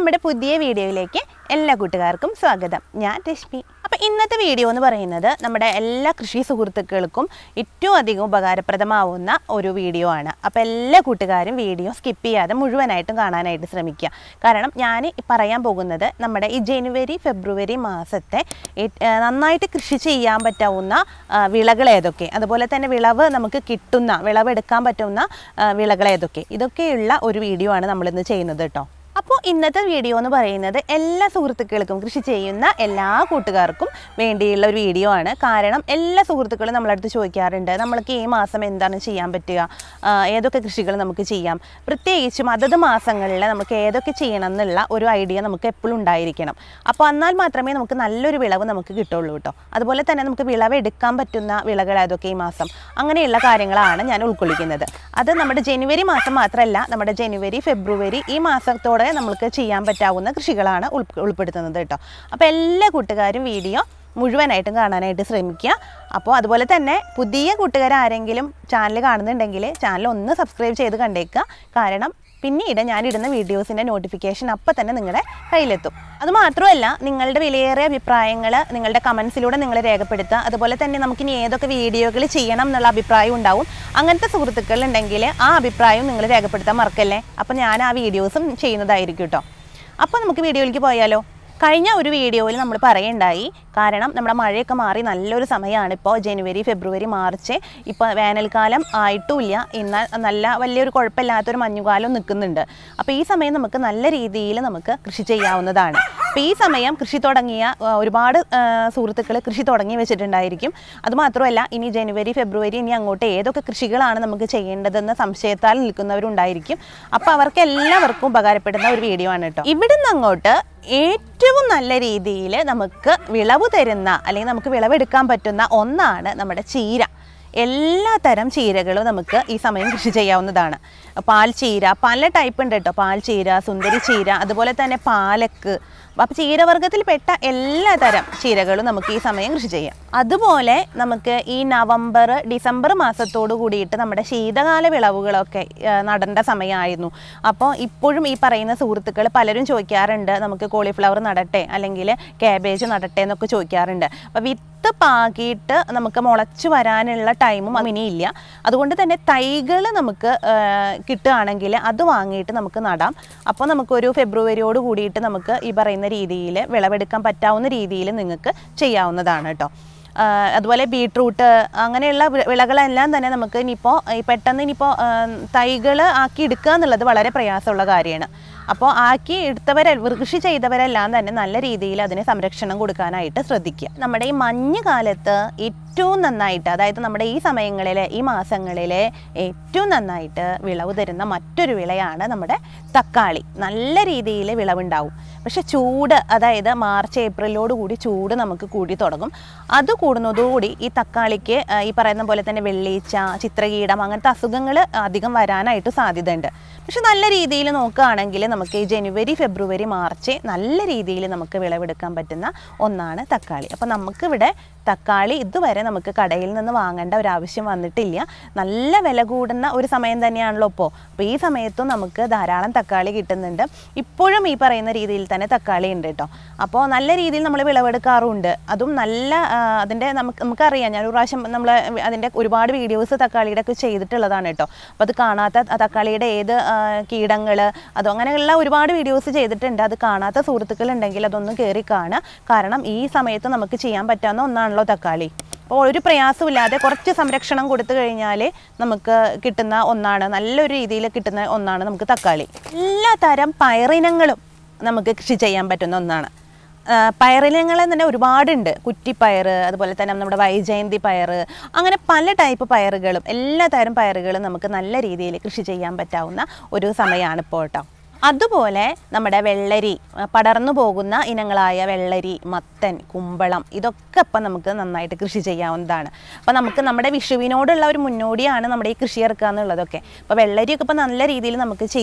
നമ്മുടെ പുതിയ വീഡിയോയിലേക്ക് എല്ലാ കൂട്ടുകാർക്കും സ്വാഗതം ഞാൻ രശ്മി അപ്പോൾ ഇന്നത്തെ വീഡിയോ എന്ന് പറയുന്നത് നമ്മുടെ എല്ലാ കൃഷി സുഹൃത്തുക്കൾക്കും ഏറ്റവും അധികം ഉപകാരപ്രദമാവുന്ന ഒരു വീഡിയോ ആണ് അപ്പോൾ എല്ലാ കൂട്ടുകാരും വീഡിയോ സ്കിപ്പ് ചെയ്യാതെ മുഴുവനായിട്ടും കാണാനായിട്ട് ശ്രമിക്കുക കാരണം ഞാൻ ഈ പറയാൻ പോകുന്നത് നമ്മുടെ ഈ ജനുവരി ഫെബ്രുവരി മാസത്തെ ഏ- ഏ, നന്നായിട്ട് കൃഷി ചെയ്യാൻ പറ്റാവുന്ന ആ, വിളകൾ ഏതൊക്കെ അതുപോലെ തന്നെ വിളവ് നമുക്ക് കിട്ടുന്ന വിളവെടുക്കാൻ പറ്റുന്ന ആ, വിളകൾ ഏതൊക്കെ ഇതൊക്കെയുള്ള ഒരു വീഡിയോ ആണ് നമ്മളിന്ന് ചെയ്യുന്നത് കേട്ടോ അപ്പോൾ ഇന്നത്തെ വീഡിയോ എന്ന് പറയുന്നത് എല്ലാ സുഹൃത്തുക്കൾക്കും കൃഷി ചെയ്യുന്ന എല്ലാ കൂട്ടുകാർക്കും വേണ്ടിയുള്ള ഒരു വീഡിയോ ആണ് കാരണം എല്ലാ സുഹൃത്തുക്കളും നമ്മളടുത്ത് ചോദിക്കാറുണ്ട് നമ്മൾക്ക് ഈ മാസം എന്താണ് ചെയ്യാൻ പറ്റുക ആ, ഏതൊക്കെ കൃഷികൾ നമുക്ക് ചെയ്യാം പ്രത്യേകിച്ചും അതത് മാസങ്ങളിൽ നമുക്ക് ഏതൊക്കെ ചെയ്യണം എന്നുള്ള ഒരു ഐഡിയ നമുക്ക് എപ്പോഴും ഉണ്ടായിരിക്കണം അപ്പോൾ എന്നാൽ മാത്രമേ നമുക്ക് നല്ലൊരു വിളവ് നമുക്ക് കിട്ടുള്ളൂ കേട്ടോ അതുപോലെ തന്നെ നമുക്ക് വിളവ് എടുക്കാൻ പറ്റുന്ന വിളകൾ ഏതൊക്കെ ഈ മാസം അങ്ങനെയുള്ള കാര്യങ്ങളാണ് ഞാൻ ഉൾക്കൊള്ളിക്കുന്നത് അത് നമ്മുടെ ജനുവരി മാസം മാത്രമല്ല നമ്മുടെ ജനുവരി ഫെബ്രുവരി ഈ മാസത്തോടെ നമുക്ക് ചെയ്യാൻ പറ്റാവുന്ന കൃഷികളാണ് ഉൾ- ഉൾപ്പെടുത്തുന്നത് കേട്ടോ അപ്പോൾ എല്ലാ കൂട്ടുകാരും വീഡിയോ മുഴുവനായിട്ടും കാണാനായിട്ട് ശ്രമിക്കുക അപ്പോൾ അതുപോലെ തന്നെ പുതിയ കൂട്ടുകാർ ആരെങ്കിലും ചാനൽ കാണുന്നുണ്ടെങ്കിൽ ചാനൽ ഒന്ന് സബ്സ്ക്രൈബ് ചെയ്ത് കണ്ടേക്കുക കാരണം പിന്നീട് ഞാനിടുന്ന വീഡിയോസിൻ്റെ നോട്ടിഫിക്കേഷൻ അപ്പം തന്നെ നിങ്ങളുടെ കയ്യിലെത്തും അത് മാത്രമല്ല നിങ്ങളുടെ വിലയേറിയ അഭിപ്രായങ്ങൾ നിങ്ങളുടെ കമൻസിലൂടെ നിങ്ങൾ രേഖപ്പെടുത്തുക അതുപോലെ തന്നെ നമുക്കിനി ഏതൊക്കെ വീഡിയോകൾ ചെയ്യണം എന്നുള്ള അഭിപ്രായം ഉണ്ടാവും അങ്ങനത്തെ സുഹൃത്തുക്കൾ ഉണ്ടെങ്കിൽ ആ അഭിപ്രായം നിങ്ങൾ രേഖപ്പെടുത്താൻ മറക്കല്ലേ അപ്പോൾ ഞാൻ ആ വീഡിയോസും ചെയ്യുന്നതായിരിക്കും കേട്ടോ അപ്പോൾ നമുക്ക് വീഡിയോയിലേക്ക് പോയാലോ കഴിഞ്ഞ ഒരു വീഡിയോയിൽ നമ്മൾ പറയുണ്ടായി കാരണം നമ്മുടെ മഴയൊക്കെ മാറി നല്ലൊരു സമയമാണ് ഇപ്പോൾ ജനുവരി ഫെബ്രുവരി മാർച്ച് ഇപ്പോൾ വേനൽക്കാലം ആയിട്ടുമില്ല എന്നാൽ നല്ല വലിയൊരു കുഴപ്പമില്ലാത്തൊരു മഞ്ഞുകാലം നിൽക്കുന്നുണ്ട് അപ്പോൾ ഈ സമയം നമുക്ക് നല്ല രീതിയിൽ നമുക്ക് കൃഷി ചെയ്യാവുന്നതാണ് അപ്പോൾ ഈ സമയം കൃഷി തുടങ്ങിയ ആ, ഒരുപാട് സുഹൃത്തുക്കൾ കൃഷി തുടങ്ങി വെച്ചിട്ടുണ്ടായിരിക്കും അതുമാത്രമല്ല ഇനി ജനുവരി ഫെബ്രുവരി ഇനി അങ്ങോട്ട് ഏതൊക്കെ കൃഷികളാണ് നമുക്ക് ചെയ്യേണ്ടതെന്ന് സംശയത്താൽ നിൽക്കുന്നവരുണ്ടായിരിക്കും അപ്പോൾ അവർക്ക് എല്ലാവർക്കും ഉപകാരപ്പെടുന്ന ഒരു വീഡിയോ ആണ് കേട്ടോ ഇവിടുന്ന് അങ്ങോട്ട് ഏറ്റവും നല്ല രീതിയിൽ നമുക്ക് വിളവ് തരുന്ന അല്ലെങ്കിൽ നമുക്ക് വിളവെടുക്കാൻ പറ്റുന്ന ഒന്നാണ് നമ്മുടെ ചീര എല്ലാ തരം ചീരകളും നമുക്ക് ഈ സമയം കൃഷി ചെയ്യാവുന്നതാണ് പാൽ ചീര പല ടൈപ്പ് ഉണ്ട് കേട്ടോ പാൽ ചീര സുന്ദരി ചീര അതുപോലെ തന്നെ പാലക്ക് അപ്പോൾ ചീരവർഗത്തിൽപ്പെട്ട എല്ലാ തരം ചീരകളും നമുക്ക് ഈ സമയം കൃഷി ചെയ്യാം അതുപോലെ നമുക്ക് ഈ നവംബർ ഡിസംബർ മാസത്തോട് കൂടിയിട്ട് നമ്മുടെ ശീതകാല വിളവുകളൊക്കെ ആ, നടേണ്ട സമയമായിരുന്നു അപ്പോൾ ഇപ്പോഴും ഈ പറയുന്ന സുഹൃത്തുക്കൾ പലരും ചോദിക്കാറുണ്ട് നമുക്ക് കോളിഫ്ലവർ നടട്ടെ അല്ലെങ്കിൽ കാബേജ് നടട്ടെ എന്നൊക്കെ ചോദിക്കാറുണ്ട് അപ്പോൾ വിത്ത് പാകിയിട്ട് നമുക്ക് മുളച്ചു വരാനുള്ള ടൈമും ഇനിയില്ല അതുകൊണ്ട് തന്നെ തൈകൾ നമുക്ക് ആ, കിട്ടുകയാണെങ്കിൽ അത് വാങ്ങിയിട്ട് നമുക്ക് നടാം അപ്പോൾ നമുക്കൊരു ഫെബ്രുവരിയോട് കൂടിയിട്ട് നമുക്ക് ഈ പറയുന്ന രീതിയിൽ വിളവെടുക്കാൻ പറ്റാവുന്ന രീതിയിൽ നിങ്ങൾക്ക് ചെയ്യാവുന്നതാണ് കേട്ടോ ആ, അതുപോലെ ബീട്രൂട്ട് അങ്ങനെയുള്ള വി- വിളകളെല്ലാം തന്നെ നമുക്ക് ഇനിയിപ്പോൾ പെട്ടെന്ന് ഇനിയിപ്പോൾ തൈകൾ ആക്കി എടുക്കുക എന്നുള്ളത് വളരെ പ്രയാസമുള്ള കാര്യമാണ് അപ്പോൾ ആക്കി എടുത്തവരെ കൃഷി ചെയ്തവരെല്ലാം തന്നെ നല്ല രീതിയിൽ അതിന് സംരക്ഷണം കൊടുക്കാനായിട്ട് ശ്രദ്ധിക്കുക നമ്മുടെ ഈ മഞ്ഞ് കാലത്ത് ഏറ്റവും നന്നായിട്ട് അതായത് നമ്മുടെ ഈ സമയങ്ങളിൽ ഈ മാസങ്ങളിൽ ഏറ്റവും നന്നായിട്ട് വിളവ് തരുന്ന മറ്റൊരു വിളയാണ് നമ്മുടെ തക്കാളി നല്ല രീതിയിൽ വിളവുണ്ടാവും പക്ഷെ ചൂട് അതായത് മാർച്ച് ഏപ്രിലോട് കൂടി ചൂട് നമുക്ക് കൂടി തുടങ്ങും അത് കൂടുന്നതോടുകൂടി ഈ തക്കാളിക്ക് ആ, ഈ പറയുന്ന പോലെ തന്നെ വെള്ളീച്ച ചിത്രകീടം അങ്ങനത്തെ അസുഖങ്ങൾ അധികം വരാനായിട്ട് സാധ്യതയുണ്ട് പക്ഷെ നല്ല രീതിയിൽ നോക്കുകയാണെങ്കിൽ നമുക്ക് ഈ ജനുവരി ഫെബ്രുവരി മാർച്ച് നല്ല രീതിയിൽ നമുക്ക് വിളവെടുക്കാൻ പറ്റുന്ന ഒന്നാണ് തക്കാളി അപ്പോൾ നമുക്കിവിടെ തക്കാളി ഇതുവരെ നമുക്ക് കടയിൽ നിന്ന് വാങ്ങേണ്ട ഒരു ആവശ്യം വന്നിട്ടില്ല നല്ല വില കൂടുന്ന ഒരു സമയം തന്നെയാണല്ലോ ഇപ്പോൾ അപ്പോൾ ഈ സമയത്തും നമുക്ക് ധാരാളം തക്കാളി കിട്ടുന്നുണ്ട് ഇപ്പോഴും ഈ പറയുന്ന രീതിയിൽ തന്നെ തക്കാളി ഉണ്ട് കേട്ടോ അപ്പോൾ നല്ല രീതിയിൽ നമ്മൾ വിളവെടുക്കാറുണ്ട് അതും നല്ല ആ, അതിൻ്റെ നമുക്ക് നമുക്കറിയാം ഞാൻ ഒരു പ്രാവശ്യം നമ്മൾ അതിൻ്റെ ഒരുപാട് വീഡിയോസ് തക്കാളിയുടെ ഒക്കെ ചെയ്തിട്ടുള്ളതാണ് കേട്ടോ അപ്പോൾ അത് കാണാത്ത ആ തക്കാളിയുടെ ഏത് കീടങ്ങൾ അതോ അങ്ങനെയുള്ള ഒരുപാട് വീഡിയോസ് ചെയ്തിട്ടുണ്ട് അത് കാണാത്ത സുഹൃത്തുക്കൾ ഉണ്ടെങ്കിൽ അതൊന്ന് കയറി കാണുക കാരണം ഈ സമയത്ത് നമുക്ക് ചെയ്യാൻ പറ്റാവുന്ന ഒന്നാണല്ലോ തക്കാളി അപ്പോൾ ഒരു പ്രയാസമില്ലാതെ കുറച്ച് സംരക്ഷണം കൊടുത്തു കഴിഞ്ഞാൽ നമുക്ക് കിട്ടുന്ന ഒന്നാണ് നല്ലൊരു രീതിയിൽ കിട്ടുന്ന ഒന്നാണ് നമുക്ക് തക്കാളി എല്ലാ തരം പയറിനങ്ങളും നമുക്ക് കൃഷി ചെയ്യാൻ പറ്റുന്ന ഒന്നാണ് ആ, പയറിനങ്ങൾ തന്നെ ഒരുപാടുണ്ട് കുറ്റിപ്പയർ അതുപോലെ തന്നെ നമ്മുടെ വൈജയന്തി പയർ അങ്ങനെ പല ടൈപ്പ് പയറുകളും എല്ലാ തരം പയറുകളും നമുക്ക് നല്ല രീതിയിൽ കൃഷി ചെയ്യാൻ പറ്റാവുന്ന ഒരു സമയമാണ് ഇപ്പോൾ കേട്ടോ അതുപോലെ നമ്മുടെ വെള്ളരി ആ, പടർന്നു പോകുന്ന ഇനങ്ങളായ വെള്ളരി മത്തൻ കുമ്പളം ഇതൊക്കെ ഇപ്പം നമുക്ക് നന്നായിട്ട് കൃഷി ചെയ്യാവുന്നതാണ് അപ്പോൾ നമുക്ക് നമ്മുടെ വിഷുവിനോടുള്ള ഒരു മുന്നോടിയാണ് നമ്മുടെ ഈ കൃഷി ഇറക്കുക എന്നുള്ളതൊക്കെ അപ്പോൾ വെള്ളരിയൊക്കെ ഇപ്പം നല്ല രീതിയിൽ നമുക്ക് ചെയ്യാം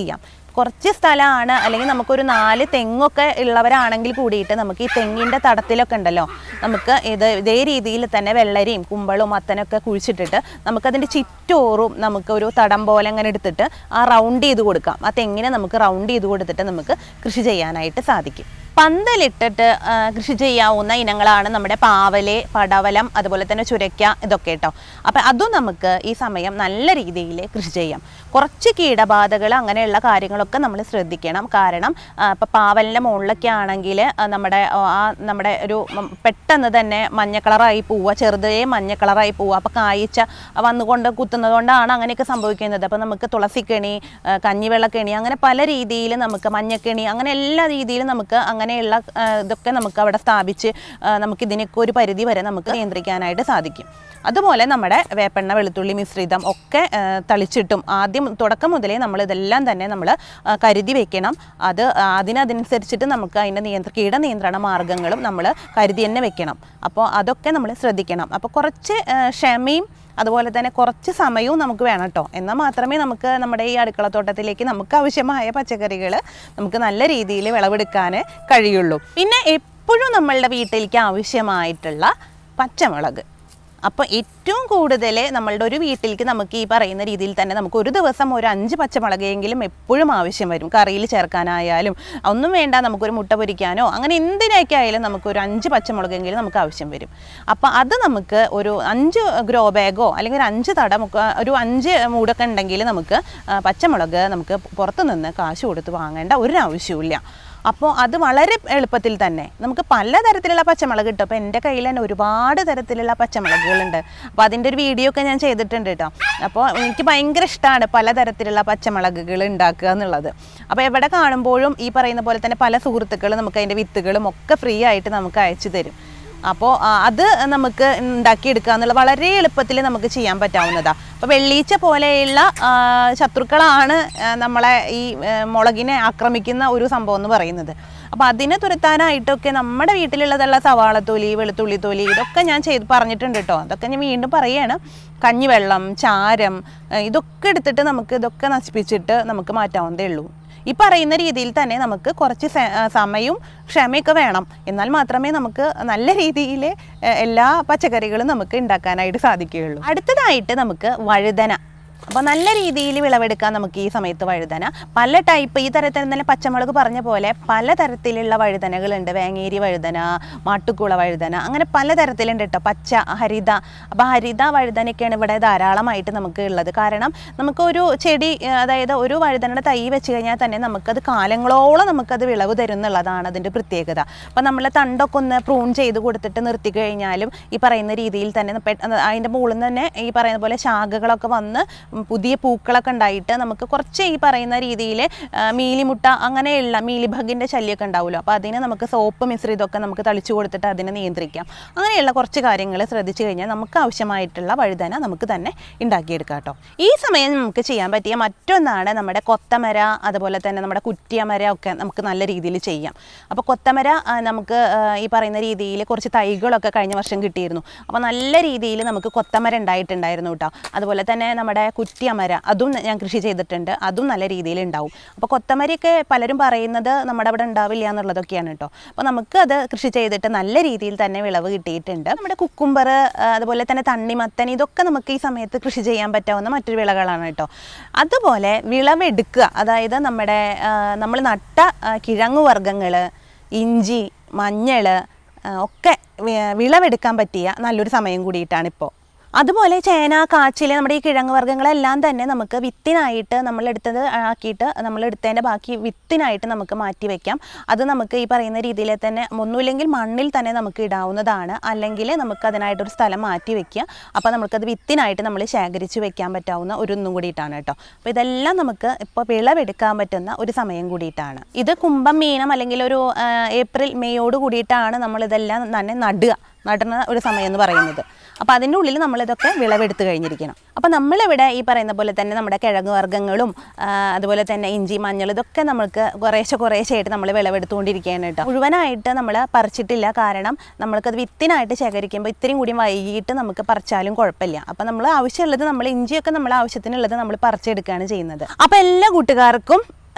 കുറച്ച് സ്ഥലമാണ് അല്ലെങ്കിൽ നമുക്കൊരു നാല് തെങ്ങൊക്കെ ഉള്ളവരാണെങ്കിൽ കൂടിയിട്ട് നമുക്ക് ഈ തെങ്ങിൻ്റെ തടത്തിലൊക്കെ ഉണ്ടല്ലോ നമുക്ക് ഇത് ഇതേ രീതിയിൽ തന്നെ വെള്ളരിയും കുമ്പളും മത്തനൊക്കെ കുഴിച്ചിട്ടിട്ട് നമുക്കതിൻ്റെ ചുറ്റോറും നമുക്ക് ഒരു തടം പോലെ അങ്ങനെ എടുത്തിട്ട് ആ റൗണ്ട് ചെയ്ത് കൊടുക്കാം ആ തെങ്ങിനെ നമുക്ക് റൗണ്ട് ചെയ്ത് കൊടുത്തിട്ട് നമുക്ക് കൃഷി ചെയ്യാനായിട്ട് സാധിക്കും പന്തലിട്ടിട്ട് ആ, കൃഷി ചെയ്യാവുന്ന ഇനങ്ങളാണ് നമ്മുടെ പാവല് പടവലം അതുപോലെ തന്നെ ചുരയ്ക്ക ഇതൊക്കെ കേട്ടോ അപ്പം അതും നമുക്ക് ഈ സമയം നല്ല രീതിയിൽ കൃഷി ചെയ്യാം കുറച്ച് കീടബാധകൾ അങ്ങനെയുള്ള കാര്യങ്ങളൊക്കെ നമ്മൾ ശ്രദ്ധിക്കണം കാരണം ഇപ്പം പാവലിൻ്റെ മുകളിലൊക്കെ ആണെങ്കിൽ നമ്മുടെ ആ, ആ നമ്മുടെ ഒരു ഉം, പെട്ടെന്ന് തന്നെ മഞ്ഞ കളറായി പോവുക ചെറുതേ മഞ്ഞ കളറായി പോവുക അപ്പോൾ കായ്ച്ച വന്നുകൊണ്ട് കുത്തുന്നത് കൊണ്ടാണ് അങ്ങനെയൊക്കെ സംഭവിക്കുന്നത് അപ്പോൾ നമുക്ക് തുളസിക്കെണി ആ, കഞ്ഞിവെള്ളക്കെണി അങ്ങനെ പല രീതിയിൽ നമുക്ക് മഞ്ഞക്കെണി അങ്ങനെ എല്ലാ രീതിയിലും നമുക്ക് അങ്ങനെയുള്ള ആ, ഇതൊക്കെ നമുക്ക് അവിടെ സ്ഥാപിച്ച് ആ, നമുക്ക് ഇതിനൊക്കെ ഒരു പരിധി വരെ നമുക്ക് നിയന്ത്രിക്കാനായിട്ട് സാധിക്കും അതുപോലെ നമ്മുടെ വേപ്പെണ്ണ വെളുത്തുള്ളി മിശ്രിതം ഒക്കെ ആ, തളിച്ചിട്ടും ആദ്യം തുടക്കം മുതലേ നമ്മൾ ഇതെല്ലാം തന്നെ നമ്മൾ കരുതി വെക്കണം അത് അതിനനുസരിച്ചിട്ട് നമുക്ക് അതിൻ്റെ നിയന്ത്ര കീട നിയന്ത്രണ മാർഗങ്ങളും നമ്മൾ കരുതി തന്നെ വെക്കണം അപ്പോൾ അതൊക്കെ നമ്മൾ ശ്രദ്ധിക്കണം അപ്പോൾ കുറച്ച് ആ, ക്ഷമയും അതുപോലെ തന്നെ കുറച്ച് സമയവും നമുക്ക് വേണം കേട്ടോ എന്നാൽ മാത്രമേ നമുക്ക് നമ്മുടെ ഈ അടുക്കളത്തോട്ടത്തിലേക്ക് നമുക്ക് ആവശ്യമായ പച്ചക്കറികൾ നമുക്ക് നല്ല രീതിയിൽ വിളവെടുക്കാൻ കഴിയുള്ളൂ പിന്നെ എപ്പോഴും നമ്മളുടെ വീട്ടിലേക്ക് ആവശ്യമായിട്ടുള്ള പച്ചമുളക് അപ്പോൾ ഏറ്റവും കൂടുതൽ നമ്മളുടെ ഒരു വീട്ടിലേക്ക് നമുക്ക് ഈ പറയുന്ന രീതിയിൽ തന്നെ നമുക്ക് ഒരു ദിവസം ഒരു അഞ്ച് പച്ചമുളകെങ്കിലും എപ്പോഴും ആവശ്യം വരും കറിയിൽ ചേർക്കാനായാലും ഒന്നും വേണ്ട നമുക്കൊരു മുട്ട പൊരിക്കാനോ അങ്ങനെ എന്തിനൊക്കെ ആയാലും നമുക്ക് ഒരു അഞ്ച് പച്ചമുളകെങ്കിലും നമുക്ക് ആവശ്യം വരും അപ്പോൾ അത് നമുക്ക് ഒരു അഞ്ച് ഗ്രോ ബാഗോ അല്ലെങ്കിൽ ഒരു അഞ്ച് തടം ഒക്കെ ഒരു അഞ്ച് മൂടൊക്കെ ഉണ്ടെങ്കിൽ നമുക്ക് ആ, പച്ചമുളക് നമുക്ക് പുറത്ത് നിന്ന് കാശ് കൊടുത്ത് വാങ്ങേണ്ട ഒരു ആവശ്യവുമില്ല അപ്പോൾ അത് വളരെ എളുപ്പത്തിൽ തന്നെ നമുക്ക് പലതരത്തിലുള്ള പച്ചമുളക് കിട്ടും അപ്പോൾ എൻ്റെ കയ്യിൽ തന്നെ ഒരുപാട് തരത്തിലുള്ള പച്ചമുളകുകളുണ്ട് അപ്പോൾ അതിൻ്റെ ഒരു വീഡിയോ ഒക്കെ ഞാൻ ചെയ്തിട്ടുണ്ട് കേട്ടോ അപ്പോൾ എനിക്ക് ഭയങ്കര ഇഷ്ടമാണ് പലതരത്തിലുള്ള പച്ചമുളകുകൾ ഉണ്ടാക്കുക എന്നുള്ളത് അപ്പോൾ എവിടെ കാണുമ്പോഴും ഈ പറയുന്ന പോലെ തന്നെ പല സുഹൃത്തുക്കളും നമുക്ക് അതിൻ്റെ വിത്തുകളും ഒക്കെ ഫ്രീ ആയിട്ട് നമുക്ക് അയച്ചു തരും അപ്പോൾ ആ, അത് നമുക്ക് ഉണ്ടാക്കിയെടുക്കുക എന്നുള്ള വളരെ എളുപ്പത്തിൽ നമുക്ക് ചെയ്യാൻ പറ്റാവുന്നതാണ് അപ്പോൾ വെള്ളീച്ച പോലെയുള്ള ആ, ശത്രുക്കളാണ് ആ, നമ്മളെ ഈ ആ, മുളകിനെ ആക്രമിക്കുന്ന ഒരു സംഭവം എന്ന് പറയുന്നത് അപ്പോൾ അതിനെ തുരത്താനായിട്ടൊക്കെ നമ്മുടെ വീട്ടിലുള്ളതുള്ള സവാളത്തൊലി വെളുത്തുള്ളി തൊലി ഇതൊക്കെ ഞാൻ ചെയ്ത് പറഞ്ഞിട്ടുണ്ട് കേട്ടോ അതൊക്കെ ഞാൻ വീണ്ടും പറയുകയാണ് കഞ്ഞിവെള്ളം ചാരം ആ, ഇതൊക്കെ എടുത്തിട്ട് നമുക്ക് ഇതൊക്കെ നശിപ്പിച്ചിട്ട് നമുക്ക് മാറ്റാവുന്നതേ ഉള്ളൂ ഈ പറയുന്ന രീതിയിൽ തന്നെ നമുക്ക് കുറച്ച് സ- ആ, സമയവും ക്ഷമയൊക്കെ വേണം എന്നാൽ മാത്രമേ നമുക്ക് നല്ല രീതിയിൽ എല്ലാ പച്ചക്കറികളും നമുക്ക് ഉണ്ടാക്കാനായിട്ട് സാധിക്കുകയുള്ളൂ അടുത്തതായിട്ട് നമുക്ക് വഴുതന അപ്പോൾ നല്ല രീതിയിൽ വിളവെടുക്കാൻ നമുക്ക് ഈ സമയത്ത് വഴുതന പല ടൈപ്പ് ഈ തരത്തിൽ തന്നെ പച്ചമുളക് പറഞ്ഞ പോലെ പല തരത്തിലുള്ള വഴുതനകളുണ്ട് വേങ്ങേരി വഴുതന മാട്ടുക്കുള വഴുതന അങ്ങനെ പല തരത്തിലുണ്ട് കേട്ടോ പച്ച ഹരിത അപ്പോൾ ഹരിത വഴുതനയൊക്കെയാണ് ഇവിടെ ധാരാളമായിട്ട് നമുക്ക് ഉള്ളത് കാരണം നമുക്കൊരു ചെടി ഏഹ്, അതായത് ഒരു വഴുതനയുടെ തൈ വെച്ച് കഴിഞ്ഞാൽ തന്നെ നമുക്കത് കാലങ്ങളോളം നമുക്കത് വിളവ് തരും എന്നുള്ളതാണ് അതിൻ്റെ പ്രത്യേകത അപ്പോൾ നമ്മൾ തണ്ടൊക്കെ ഒന്ന് പ്രൂൺ ചെയ്ത് കൊടുത്തിട്ട് നിർത്തി കഴിഞ്ഞാലും ഈ പറയുന്ന രീതിയിൽ തന്നെ പെ- അതിൻ്റെ മുകളിൽ നിന്ന് തന്നെ ഈ പറയുന്ന പോലെ ശാഖകളൊക്കെ വന്ന് ഉം പുതിയ പൂക്കളൊക്കെ ഉണ്ടായിട്ട് നമുക്ക് കുറച്ച് ഈ പറയുന്ന രീതിയിൽ മീലിമുട്ട അങ്ങനെയുള്ള മീലിബഗിൻ്റെ ശല്യമൊക്കെ ഉണ്ടാവുമല്ലോ അപ്പോൾ അതിന് നമുക്ക് സോപ്പ് മിശ്രിതമൊക്കെ നമുക്ക് തളിച്ചു കൊടുത്തിട്ട് അതിനെ നിയന്ത്രിക്കാം അങ്ങനെയുള്ള കുറച്ച് കാര്യങ്ങൾ ശ്രദ്ധിച്ചു കഴിഞ്ഞാൽ നമുക്ക് ആവശ്യമായിട്ടുള്ള വഴുതന നമുക്ക് തന്നെ ഉണ്ടാക്കിയെടുക്കാം കേട്ടോ ഈ സമയം നമുക്ക് ചെയ്യാൻ പറ്റിയ മറ്റൊന്നാണ് നമ്മുടെ കൊത്തമര അതുപോലെ തന്നെ നമ്മുടെ കുറ്റിയമര ഒക്കെ നമുക്ക് നല്ല രീതിയിൽ ചെയ്യാം അപ്പോൾ കൊത്തമര ആ, നമുക്ക് ആ, ഈ പറയുന്ന രീതിയിൽ കുറച്ച് തൈകളൊക്കെ കഴിഞ്ഞ വർഷം കിട്ടിയിരുന്നു അപ്പോൾ നല്ല രീതിയിൽ നമുക്ക് കൊത്തമര ഉണ്ടായിട്ടുണ്ടായിരുന്നു കേട്ടോ അതുപോലെ തന്നെ നമ്മുടെ കുറ്റിയമര അതും ഞാൻ കൃഷി ചെയ്തിട്ടുണ്ട് അതും നല്ല രീതിയിൽ ഉണ്ടാവും അപ്പോൾ കൊത്തമരയൊക്കെ പലരും പറയുന്നത് നമ്മുടെ അവിടെ ഉണ്ടാവില്ല എന്നുള്ളതൊക്കെയാണ് കേട്ടോ അപ്പോൾ നമുക്ക് അത് കൃഷി ചെയ്തിട്ട് നല്ല രീതിയിൽ തന്നെ വിളവ് കിട്ടിയിട്ടുണ്ട് നമ്മുടെ കുക്കുംബർ അതുപോലെ തന്നെ തണ്ണിമത്തൻ ഇതൊക്കെ നമുക്ക് ഈ സമയത്ത് കൃഷി ചെയ്യാൻ പറ്റാവുന്ന മറ്റൊരു വിളകളാണ് കേട്ടോ അതുപോലെ വിളവെടുക്കുക അതായത് നമ്മുടെ നമ്മൾ നട്ട ആ, കിഴങ്ങു വർഗ്ഗങ്ങൾ ഇഞ്ചി മഞ്ഞൾ ഒക്കെ വി- വിളവെടുക്കാൻ പറ്റിയ നല്ലൊരു സമയം കൂടിയിട്ടാണ് ഇപ്പോൾ അതുപോലെ ചേന കാച്ചിൽ നമ്മുടെ ഈ കിഴങ്ങ് വർഗ്ഗങ്ങളെല്ലാം തന്നെ നമുക്ക് വിത്തിനായിട്ട് നമ്മളെടുത്തത് ആക്കിയിട്ട് നമ്മളെടുത്തതിൻ്റെ ബാക്കി വിത്തിനായിട്ട് നമുക്ക് മാറ്റി വെക്കാം അത് നമുക്ക് ഈ പറയുന്ന രീതിയിൽ തന്നെ ഒന്നുമില്ലെങ്കിൽ മണ്ണിൽ തന്നെ നമുക്ക് ഇടാവുന്നതാണ് അല്ലെങ്കിൽ നമുക്ക് അതിനായിട്ടൊരു സ്ഥലം മാറ്റി വെക്കുക അപ്പോൾ നമുക്കത് വിത്തിനായിട്ട് നമ്മൾ ശേഖരിച്ച് വെക്കാൻ പറ്റാവുന്ന ഒരു ഒന്നും കൂടിയിട്ടാണ് കേട്ടോ അപ്പോൾ ഇതെല്ലാം നമുക്ക് ഇപ്പോൾ വിളവെടുക്കാൻ പറ്റുന്ന ഒരു സമയം കൂടിയിട്ടാണ് ഇത് കുംഭം മീനം അല്ലെങ്കിൽ ഒരു ആ, ഏപ്രിൽ മെയ്യോട് കൂടിയിട്ടാണ് നമ്മളിതെല്ലാം തന്നെ നടുക നടുന്ന ഒരു സമയം എന്ന് പറയുന്നത് അപ്പോൾ അതിൻ്റെ ഉള്ളിൽ നമ്മളിതൊക്കെ വിളവെടുത്ത് കഴിഞ്ഞിരിക്കണം അപ്പോൾ നമ്മളിവിടെ ഈ പറയുന്ന പോലെ തന്നെ നമ്മുടെ കിഴങ്ങ് വർഗ്ഗങ്ങളും ആ, അതുപോലെ തന്നെ ഇഞ്ചി മഞ്ഞൾ ഇതൊക്കെ നമുക്ക് കുറേശ്ശെ കുറേശ്ശെയായിട്ട് നമ്മൾ വിളവെടുത്തുകൊണ്ടിരിക്കുകയാണ് കേട്ടോ മുഴുവനായിട്ട് നമ്മൾ പറിച്ചിട്ടില്ല കാരണം നമ്മൾക്കത് വിത്തിനായിട്ട് ശേഖരിക്കുമ്പോൾ ഇത്രയും കൂടി വൈകിട്ട് നമുക്ക് പറിച്ചാലും കുഴപ്പമില്ല അപ്പോൾ നമ്മൾ ആവശ്യമുള്ളത് നമ്മൾ ഇഞ്ചിയൊക്കെ നമ്മൾ ആവശ്യത്തിനുള്ളത് നമ്മൾ പറിച്ചെടുക്കുകയാണ് ചെയ്യുന്നത് അപ്പോൾ എല്ലാ കൂട്ടുകാർക്കും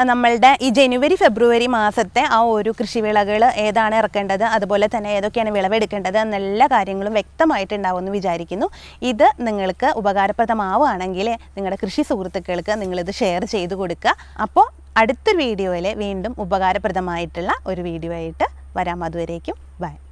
നമ്മളുടെ ഈ ജനുവരി ഫെബ്രുവരി മാസത്തെ ആ ഒരു കൃഷിവിളകൾ ഏതാണ് ഇറക്കേണ്ടത് അതുപോലെ തന്നെ ഏതൊക്കെയാണ് വിളവെടുക്കേണ്ടത് എന്നെല്ലാ കാര്യങ്ങളും വ്യക്തമായിട്ടുണ്ടാവുമെന്ന് വിചാരിക്കുന്നു ഇത് നിങ്ങൾക്ക് ഉപകാരപ്രദമാവുകയാണെങ്കിൽ നിങ്ങളുടെ കൃഷി സുഹൃത്തുക്കൾക്ക് നിങ്ങളിത് ഷെയർ ചെയ്ത് കൊടുക്കുക അപ്പോൾ അടുത്തൊരു വീഡിയോയിൽ വീണ്ടും ഉപകാരപ്രദമായിട്ടുള്ള ഒരു വീഡിയോ ആയിട്ട് വരാം അതുവരേക്കും ബൈ